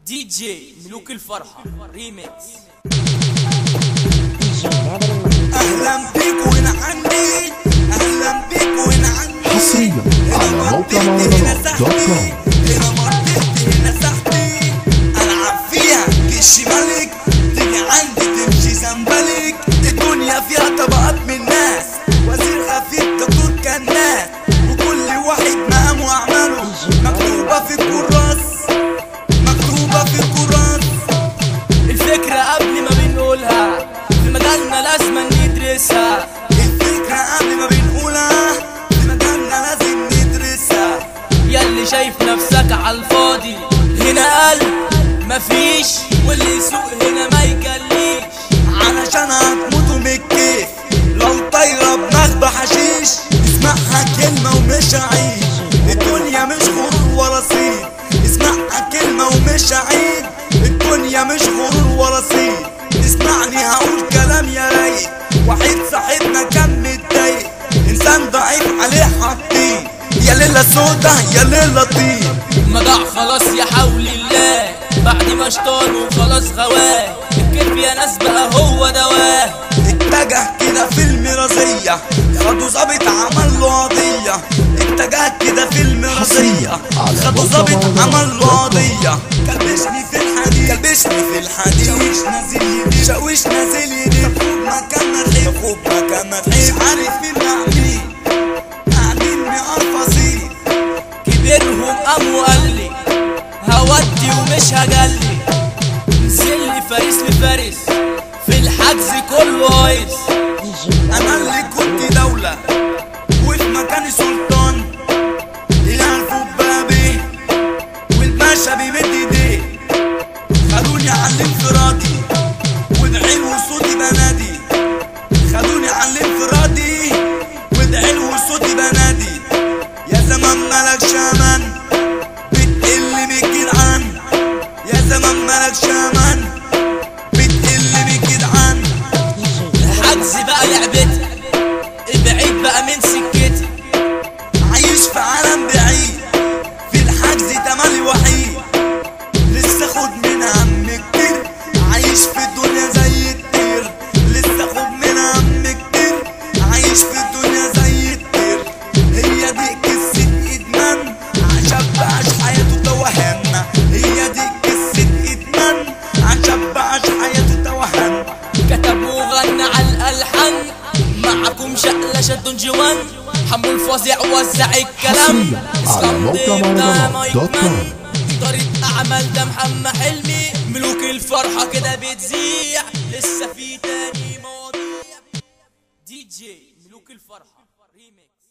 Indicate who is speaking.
Speaker 1: دي جي ملوك الفرحة ريميكس
Speaker 2: اهلا بيك وهنا عندي اهلا بيك وهنا عندي
Speaker 3: حصريا على موقع مهرجانات دوت كوم
Speaker 2: هنا منطقتي هنا ساحتي العب فيها كش ملك تيجي عندي تمشي زنبلك الدنيا فيها طبقات من الناس وزير خفيف تكون كالناس وكل واحد مقام واعماله مكتوبه في الكراس مكتوبه في الكراس
Speaker 1: الفكرة قبل ما بنقولها في مجالنا لازم ندرسها
Speaker 2: الفكره قبل ما بنقولها في مجالنا لازم ندرسها
Speaker 1: ياللي شايف نفسك عالفاضي هنا قلب مفيش واللي يسوق هنا ما يجليش
Speaker 2: علشان هتموتوا من الكيف لو طايرة بناس بحشيش اسمعها كلمة ومش هعيد الدنيا مش غرور ولا صيد اسمعها كلمة ومش هعيد الدنيا مش غرور ولا صيد اسمعني هقول كلام يا رايق واحد صاحبنا كان متضايق انسان ضعيف عليه حاطين يا ليلة سودا يا ليلة طين
Speaker 1: مضاع خلاص يا حول الله بعد ما اشطانه خلاص غواه الكيف يا ناس بقى هو دواه
Speaker 2: اتجه كده في المرازية خدوا ظابط عمل له قضية اتجه كده في المرازية
Speaker 3: على
Speaker 2: خدوا
Speaker 3: موقع
Speaker 2: ظابط
Speaker 3: مهرجانات
Speaker 2: عمل له قضية كلبشني في الحديد كلبشني في الحديد شاويش نازل يدي شاويش نازل يدي خد مكان ما تحب خد مكان ما تحب عارف مين قاعدين قاعدين مقرفصين
Speaker 1: كبرهم قام وقال لي هودي ومش هجلي نزل لي فارس لفارس في الحجز كله هايص
Speaker 2: انا اللي كنت دولة وفي مكاني سلطان يعرفوا بابي والباشا بيمد ايديه خدوني على الانفرادي ودعين وصوتي بنادي خدوني على الانفرادي ودعين وصوتي بنادي يا زمان ملك شامان بتقل من الجدعان يا زمان ملك شامان بتقل من الجدعان
Speaker 1: الحجز بقى لعبتي البعيد بقى من سكتي
Speaker 2: عايش في عالم بعيد في الحجز تملي وحيد لسه خد من هم كتير عايش في الدنيا زي الطير لسه خد من هم كتير عايش في الدنيا زي الطير هي دي قصة إدمان عشان بعش حياته توهان هي دي قصة إدمان عشان بعش حياته توهان
Speaker 1: كتب وغنى على الالحان معكم شقلة شد جوان حمو الفظيع وزع الكلام
Speaker 3: حصرياً على
Speaker 1: اسلام
Speaker 3: موقع
Speaker 1: ضيف ده
Speaker 3: مهرجانات
Speaker 1: مايك
Speaker 3: دوت
Speaker 1: مان
Speaker 3: كوم.
Speaker 1: إدارة أعمال ده محمد حلمي ملوك الفرحة كده بتذيع لسه في تاني مواضيع دي جي ملوك الفرحة ريميكس